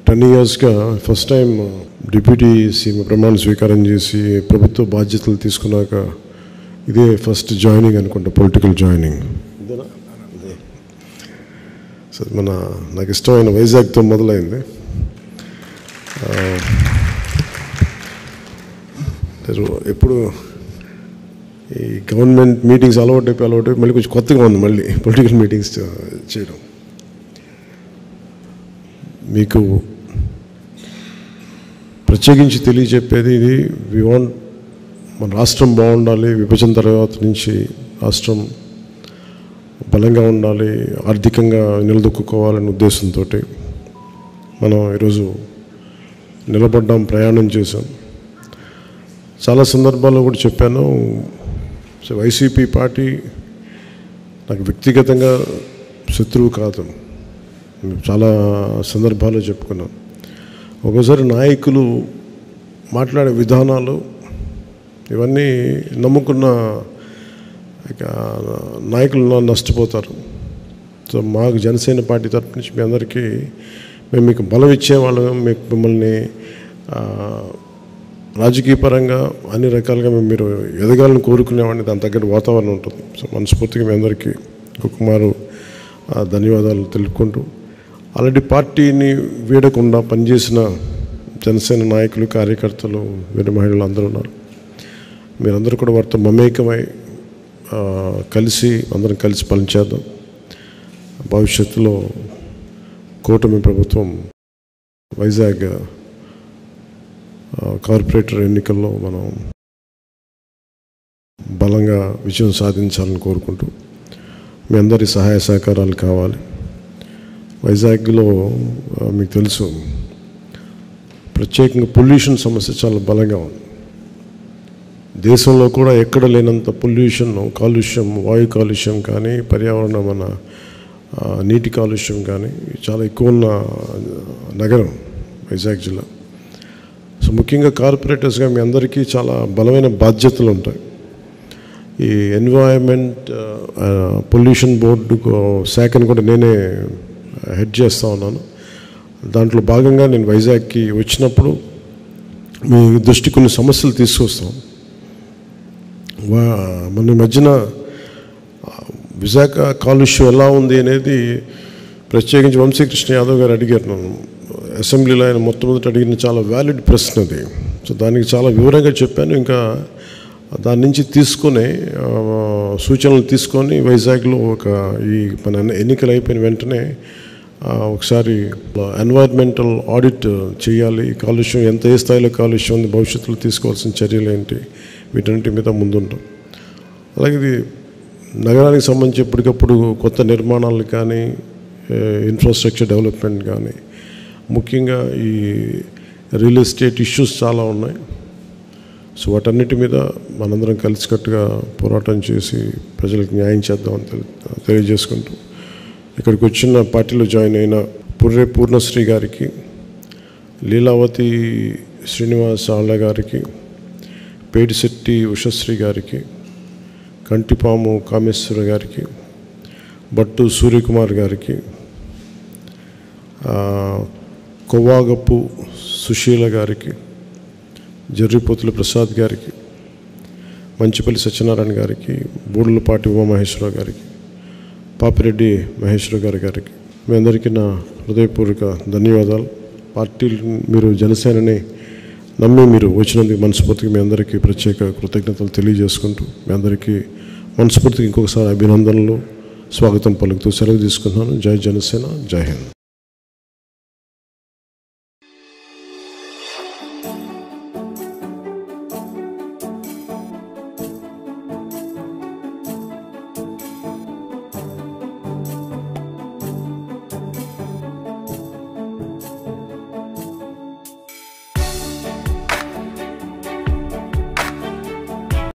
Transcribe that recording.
ten ఇయర్స్గా first time deputy CM ప్రమాణ స్వీకారం చేసి ప్రభుత్వ బాధ్యతలు తీసుకున్నాక ఇదే ఫస్ట్ జాయినింగ్ అనుకుంటా పొలిటికల్ జాయినింగ్ ఇదేనా ఇదే సో మన నాకు ఇష్టమైన వైజాగ్తో మొదలైంది ఆ, నేను ఎప్పుడు ఈ గవర్నమెంట్ మీటింగ్స్ అలవాటు అయిపోయి అలవాటు అయిపోయి మళ్ళీ కొంచెం కొత్తగా ఉంది మళ్ళీ పొలిటికల్ మీటింగ్స్ చేయడం మీకు ప్రత్యేకించి తెలియజెప్పేది ఇది వి వాంట్ మన రాష్ట్రం బాగుండాలి విభజన తర్వాత నుంచి రాష్ట్రం బలంగా ఉండాలి ఆర్థికంగా నిలదొక్కుకోవాలనే ఉద్దేశంతో మనం ఈరోజు నిలబడ్డాం ప్రయాణం చేశాం చాలా సందర్భాల్లో కూడా చెప్పాను సో వైసీపీ పార్టీ నాకు వ్యక్తిగతంగా శత్రువు కాదు చాలా సందర్భాల్లో చెప్పుకున్నాం ఒక్కోసారి నాయకులు మాట్లాడే విధానాలు ఇవన్నీ నమ్ముకున్న ఇక నాయకులు నా- నష్టపోతారు సో మాకు జనసేన పార్టీ తరపు నుంచి మీ అందరికీ మేము మీకు బలం ఇచ్చేవాళ్ళం మీకు మిమ్మల్ని ఆ, రాజకీయ పరంగా అన్ని రకాలుగా మేము మీరు ఎదగాలని కోరుకునేవాడిని దాని తగ్గట్టు వాతావరణం ఉంటుంది సో మనస్ఫూర్తిగా మీ అందరికీ ఇంకొకమారు ఆ, ధన్యవాదాలు తెలుపుకుంటూ ఆల్రెడీ పార్టీని వీడకుండా పనిచేసిన జనసేన నాయకులు కార్యకర్తలు వీర మహిళలు అందరూ ఉన్నారు మీరందరూ కూడా వారితో మమేకమై ఆ, కలిసి అందరం కలిసి పనిచేద్దాం భవిష్యత్తులో కూటమి ప్రభుత్వం వైజాగ్ ఆ, కార్పొరేటర్ ఎన్నికల్లో మనం బలంగా విజయం సాధించాలని కోరుకుంటూ మీ అందరి సహాయ సహకారాలు కావాలి వైజాగ్లో ఆ, మీకు తెలుసు ప్రత్యేకంగా పొల్యూషన్ సమస్య చాలా బలంగా ఉంది దేశంలో కూడా ఎక్కడ లేనంత పొల్యూషన్ కాలుష్యం వాయు కాలుష్యం కానీ పర్యావరణ మన ఆ, నీటి కాలుష్యం కానీ చాలా ఎక్కువ ఉన్న నగరం వైజాగ్ జిల్లా సో ముఖ్యంగా కార్పొరేటర్స్గా మీ అందరికీ చాలా బలమైన బాధ్యతలు ఉంటాయి ఈ ఎన్వైరన్మెంట్ పొల్యూషన్ బోర్డు శాఖను కూడా నేనే హెడ్ చేస్తూ ఉన్నాను దాంట్లో భాగంగా నేను వైజాగ్కి వచ్చినప్పుడు మీ దృష్టి కొన్ని సమస్యలు తీసుకొస్తాం వా మన ఈ మధ్యన ఆ, విశాఖ కాలుష్యం ఎలా ఉంది అనేది ప్రత్యేకించి వంశీకృష్ణ యాదవ్ గారు అడిగారు నన్ను అసెంబ్లీలో ఆయన మొట్టమొదటి అడిగిన చాలా వ్యాలిడ్ ప్రశ్న అది సో దానికి చాలా వివరంగా చెప్పాను ఇంకా దాని నుంచి తీసుకొని ఆ, సూచనలు తీసుకొని వైజాగ్లో ఒక ఈ మన ఎన్నికలు అయిపోయిన వెంటనే ఆ, ఒకసారి ఎన్వైర్మెంటల్ ఆడిట్ చేయాలి కాలుష్యం ఎంత ఏ స్థాయిలో కాలుష్యం ఉంది భవిష్యత్తులో తీసుకోవాల్సిన చర్యలు ఏంటి వీటన్నిటి మీద ముందుంటాం అలాగే ఇది నగరానికి సంబంధించి ఎప్పటికప్పుడు కొత్త నిర్మాణాలు కానీ ఇన్ఫ్రాస్ట్రక్చర్ డెవలప్మెంట్ కానీ ముఖ్యంగా ఈ రియల్ ఎస్టేట్ ఇష్యూస్ చాలా ఉన్నాయి సో వాటన్నిటి మీద మనందరం కలిసికట్టుగా పోరాటం చేసి ప్రజలకు న్యాయం చేద్దామని తెలి- తెలియజేసుకుంటూ ఇక్కడికి వచ్చిన పార్టీలో జాయిన్ అయిన పుర్రే పూర్ణశ్రీ గారికి లీలావతి శ్రీనివాస్ ఆళ్ళ గారికి పేడిశెట్టి ఉషశ్రీ గారికి కంటిపాము కామేశ్వర గారికి భట్టు సూర్యకుమార్ గారికి ఆ, కొవ్వాగప్పు సుశీల గారికి జర్రిపోతుల ప్రసాద్ గారికి మంచిపల్లి సత్యనారాయణ గారికి బూడులపాటి ఉమామహేశ్వరరావు గారికి పాపిరెడ్డి మహేశ్వర గారి గారికి మీ అందరికీ నా హృదయపూర్వక ధన్యవాదాలు పార్టీ మీరు జనసేనని నమ్మి మీరు వచ్చినందుకు మనస్ఫూర్తిగా మీ అందరికీ ప్రత్యేక కృతజ్ఞతలు తెలియజేసుకుంటూ మీ అందరికీ మనస్ఫూర్తిగా ఇంకొకసారి అభినందనలు స్వాగతం పలుకుతూ సెలవు తీసుకుంటున్నాను జై జనసేన జై హింద్